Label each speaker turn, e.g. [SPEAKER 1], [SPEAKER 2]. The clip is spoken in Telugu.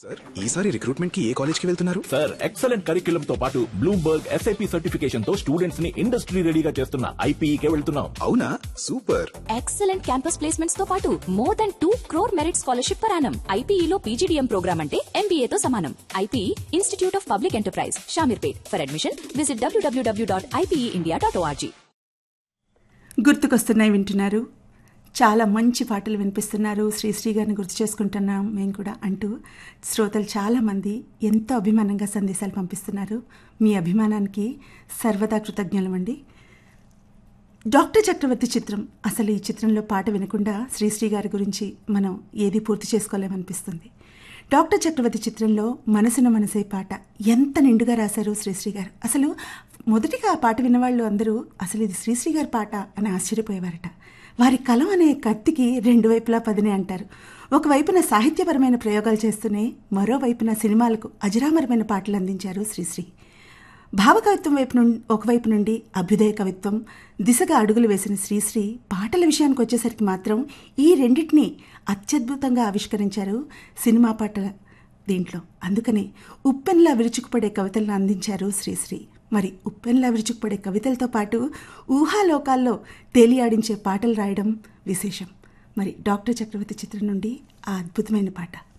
[SPEAKER 1] సార్ ఈసారి రిక్రూట్మెంట్ కి ఏ కాలేజ్ కి వెళ్తున్నారు
[SPEAKER 2] సార్ ఎక్సలెంట్ కరిక్యులం తో పాటు బ్లూంబర్గ్ ఎస్ఐపి సర్టిఫికేషన్ తో స్టూడెంట్స్ ని ఇండస్ట్రీ రెడీగా చేస్తున్న ఐపీఈకే వెళ్తున్నాం
[SPEAKER 1] అవునా సూపర్
[SPEAKER 3] ఎక్సలెంట్ క్యాంపస్ ప్లేస్మెంట్స్ తో పాటు more than two crore merit scholarship పరానం ఐపీఈలో పీజీడీఎం ప్రోగ్రామ్ అంటే MBA తో సమానం IPE institute of public enterprise Shamirpet for admission visit WWW dot IPE dot ORG
[SPEAKER 4] గుర్తుకొస్తున్నాయి వింటున్నారు చాలా మంచి పాటలు వినిపిస్తున్నారు శ్రీశ్రీ గారిని గుర్తు చేసుకుంటున్నాం మేము కూడా అంటూ శ్రోతలు చాలామంది ఎంతో అభిమానంగా సందేశాలు పంపిస్తున్నారు మీ అభిమానానికి సర్వదా కృతజ్ఞులమండి డాక్టర్ చక్రవర్తి చిత్రం అసలు ఈ చిత్రంలో పాట వినకుండా శ్రీశ్రీ గారి గురించి మనం ఏది పూర్తి చేసుకోలేమనిపిస్తుంది డాక్టర్ చక్రవర్తి చిత్రంలో మనసున మనసే పాట ఎంత నిండుగా రాశారు శ్రీశ్రీ గారు అసలు మొదటిగా ఆ పాట విన్నవాళ్ళు అందరూ అసలు ఇది శ్రీశ్రీ గారి పాట అని ఆశ్చర్యపోయేవారట వారి కలం అనే కత్తికి రెండు వైపులా పదినే అంటారు ఒకవైపున సాహిత్యపరమైన ప్రయోగాలు చేస్తూనే మరోవైపున సినిమాలకు అజరామరమైన పాటలు అందించారు శ్రీశ్రీ భావకవిత్వం వైపు నుండి ఒకవైపు నుండి అభ్యుదయ కవిత్వం దిశగా అడుగులు వేసిన శ్రీశ్రీ పాటల విషయానికి వచ్చేసరికి మాత్రం ఈ రెండింటినీ అత్యద్భుతంగా ఆవిష్కరించారు సినిమా పాటల దీంట్లో అందుకనే ఉప్పెన్లా విరుచుకుపడే కవితలను అందించారు శ్రీశ్రీ మరి ఉప్పెన్లా విరుచుకుపడే కవితలతో పాటు ఊహాలోకాల్లో తేలియాడించే పాటలు రాయడం విశేషం మరి డాక్టర్ చక్రవర్తి చిత్రం నుండి ఆ అద్భుతమైన పాట